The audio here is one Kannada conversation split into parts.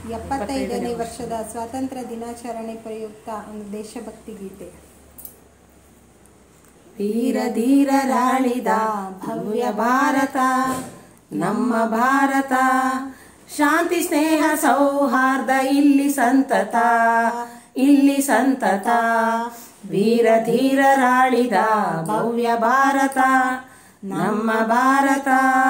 ಎಪ್ಪತ್ತೈದನೇ ವರ್ಷದ ಸ್ವಾತಂತ್ರ್ಯ ದಿನಾಚರಣೆ ಪ್ರಯುಕ್ತ ಒಂದು ದೇಶಭಕ್ತಿ ಗೀತೆ ವೀರ ಧೀರರಾಳಿದ ಭವ್ಯ ಭಾರತ ನಮ್ಮ ಭಾರತ ಶಾಂತಿ ಸ್ನೇಹ ಸೌಹಾರ್ದ ಇಲ್ಲಿ ಸಂತತ ಇಲ್ಲಿ ಸಂತತ ವೀರ ಧೀರರಾಳಿದ ಭವ್ಯ ಭಾರತ ನಮ್ಮ ಭಾರತ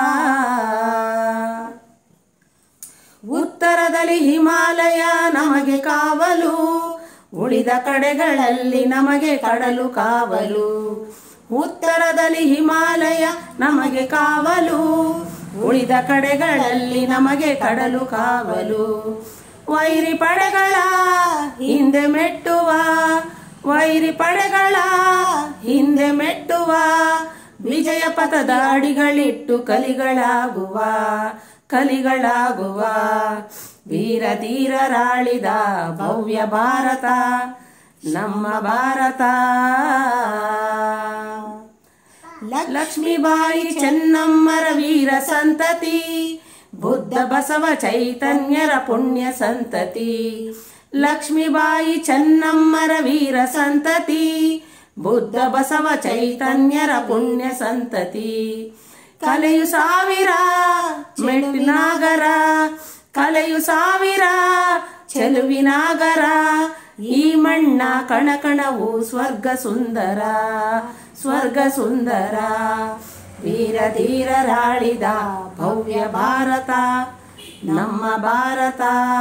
ಉತ್ತರದಲ್ಲಿ ಹಿಮಾಲಯ ನಮಗೆ ಕಾವಲು ಉಳಿದ ಕಡೆಗಳಲ್ಲಿ ನಮಗೆ ಕಡಲು ಕಾವಲು ಉತ್ತರದಲ್ಲಿ ಹಿಮಾಲಯ ನಮಗೆ ಕಾವಲು ಉಳಿದ ಕಡೆಗಳಲ್ಲಿ ನಮಗೆ ಕಡಲು ಕಾವಲು ವೈರಿ ಪಡೆಗಳ ಹಿಂದೆ ಮೆಟ್ಟುವ ವೈರಿ ಪಡೆಗಳ ಹಿಂದೆ ಮೆಟ್ಟುವ ವಿಜಯ ಪಥದ ಅಡಿಗಳಿಟ್ಟು ಕಲಿಗಳಾಗುವ ಕಲಿಗಳಾಗುವ ವೀರ ಧೀರರಾಳಿದ ಭವ್ಯ ಭಾರತ ನಮ್ಮ ಭಾರತ ಲಕ್ಷ್ಮೀಬಾಯಿ ಚೆನ್ನಮ್ಮರ ವೀರ ಸಂತತಿ ಬುದ್ಧ ಬಸವ ಚೈತನ್ಯರ ಪುಣ್ಯ ಸಂತತಿ ಲಕ್ಷ್ಮೀಬಾಯಿ ಚೆನ್ನಮ್ಮರ ವೀರ ಸಂತತಿ ಬುದ್ಧ ಬಸವ ಚೈತನ್ಯರ ಪುಣ್ಯ ಸಂತತಿ ಕಲೆಯು ಸಾವಿರ ಮೆಟ್ಟಿನಾಗರ ಕಲೆಯು ಸಾವಿರ ಚೆಲುವಿನಾಗರ ಈ ಮಣ್ಣ ಕಣಕಣವು ಸ್ವರ್ಗ ಸುಂದರ ಸ್ವರ್ಗ ಸುಂದರ ವೀರ ಧೀರರಾಳಿದ ಭವ್ಯ ಭಾರತ ನಮ್ಮ ಭಾರತ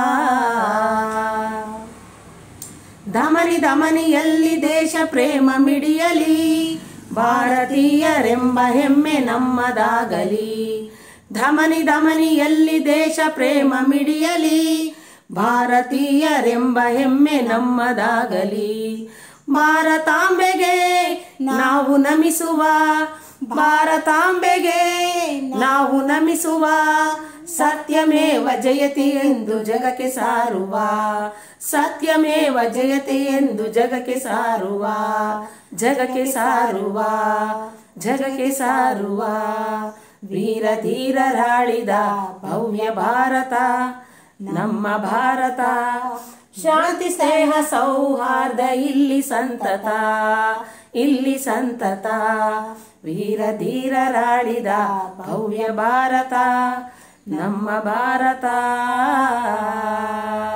ದಮನಿ ದಮನಿಯಲ್ಲಿ ದೇಶ ಪ್ರೇಮ ಮಿಡಿಯಲಿ ಭಾರತೀಯರೆಂಬ ಹೆಮ್ಮೆ ನಮ್ಮದಾಗಲಿ ಧಮನಿ ಧಮನಿಯಲ್ಲಿ ದೇಶ ಪ್ರೇಮ ಮಿಡಿಯಲಿ ಭಾರತೀಯರೆಂಬ ಹೆಮ್ಮೆ ನಮ್ಮದಾಗಲಿ ಭಾರತಾಂಬೆಗೆ ನಾವು ನಮಿಸುವ ಭಾರತಾಂಬೆಗೆ ನಾವು ನಮಿಸುವ ಸತ್ಯಮೇವ ಜಯತಿ ಎಂದು ಜಗಕ್ಕೆ ಸಾರುವ ಸತ್ಯಮೇವ ಜಯತಿ ಎಂದು ಜಗಕ್ಕೆ ಸಾರುವ ಜಗಕ್ಕೆ ಸಾರುವ ಜಗಕ್ಕೆ ಸಾರುವ ವೀರ ಧೀರರಾಳಿದ ಭವ್ಯ ಭಾರತ ನಮ್ಮ ಭಾರತ ಶಾಂತಿ ಸ್ನೇಹ ಸೌಹಾರ್ದ ಇಲ್ಲಿ ಸಂತತ ಇಲ್ಲಿ ಸಂತತ ವೀರ ಧೀರರಾಳಿದ ಭವ್ಯ ಭಾರತ ನಮ್ಮ ಭಾರತ